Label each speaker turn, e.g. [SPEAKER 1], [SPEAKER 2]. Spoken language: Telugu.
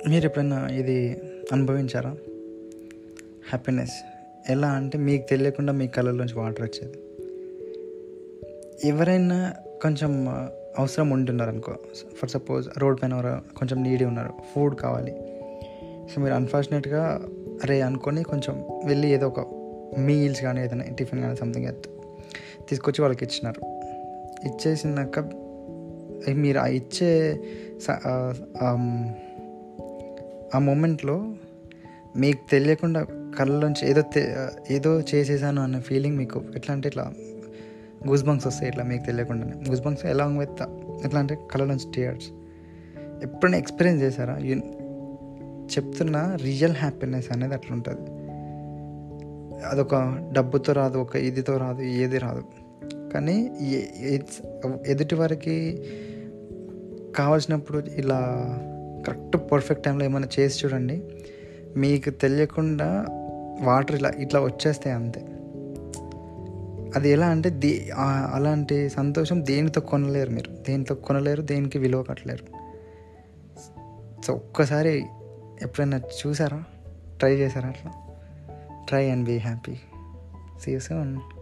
[SPEAKER 1] మీరు ఎప్పుడైనా ఇది అనుభవించారా హ్యాపీనెస్ ఎలా అంటే మీకు తెలియకుండా మీ కళ్ళలోంచి వాటర్ వచ్చేది ఎవరైనా కొంచెం అవసరం ఉంటున్నారు అనుకో ఫర్ సపోజ్ రోడ్ పైన ఎవరో కొంచెం నీడీ ఉన్నారు ఫుడ్ కావాలి సో మీరు అన్ఫార్చునేట్గా అరే అనుకొని కొంచెం వెళ్ళి ఏదో ఒక మీల్స్ కానీ ఏదైనా టిఫిన్ కానీ సంథింగ్ తీసుకొచ్చి వాళ్ళకి ఇచ్చినారు ఇచ్చేసినాక మీరు ఆ ఇచ్చే స- ఆ, ఆమ్, ఆ మూమెంట్లో మీకు తెలియకుండా కళ్ళలోంచి ఏదో తె- ఏదో చేసేసాను అన్న ఫీలింగ్ మీకు ఎట్లా అంటే ఇట్లా గూస్ బంక్స్ వస్తాయి ఇట్లా మీకు తెలియకుండానే గూస్ బంక్స్ ఎలాంగ్ విత్ ఎట్లా అంటే కళ్ళలోంచి టీయర్స్ ఎప్పుడైనా ఎక్స్పీరియన్స్ చేశారా యు చెప్తున్న రియల్ హ్యాపీనెస్ అనేది అట్లా ఉంటుంది అదొక డబ్బుతో రాదు ఒక ఇదితో రాదు ఏది రాదు కానీ ఎ- it's- ఎదుటి వారికి కావాల్సినప్పుడు ఇలా కరెక్ట్ పర్ఫెక్ట్ టైంలో ఏమైనా చేసి చూడండి మీకు తెలియకుండా వాటర్ ఇలా ఇట్లా వచ్చేస్తాయి అంతే అది ఎలా అంటే దే ఆ- అలాంటి సంతోషం దేనితో కొనలేరు మీరు దేనితో కొనలేరు దేనికి విలువ కట్టలేరు సో ఒక్కసారి ఎప్పుడైనా చూసారా ట్రై చేశారా అట్లా try and be happy see you soon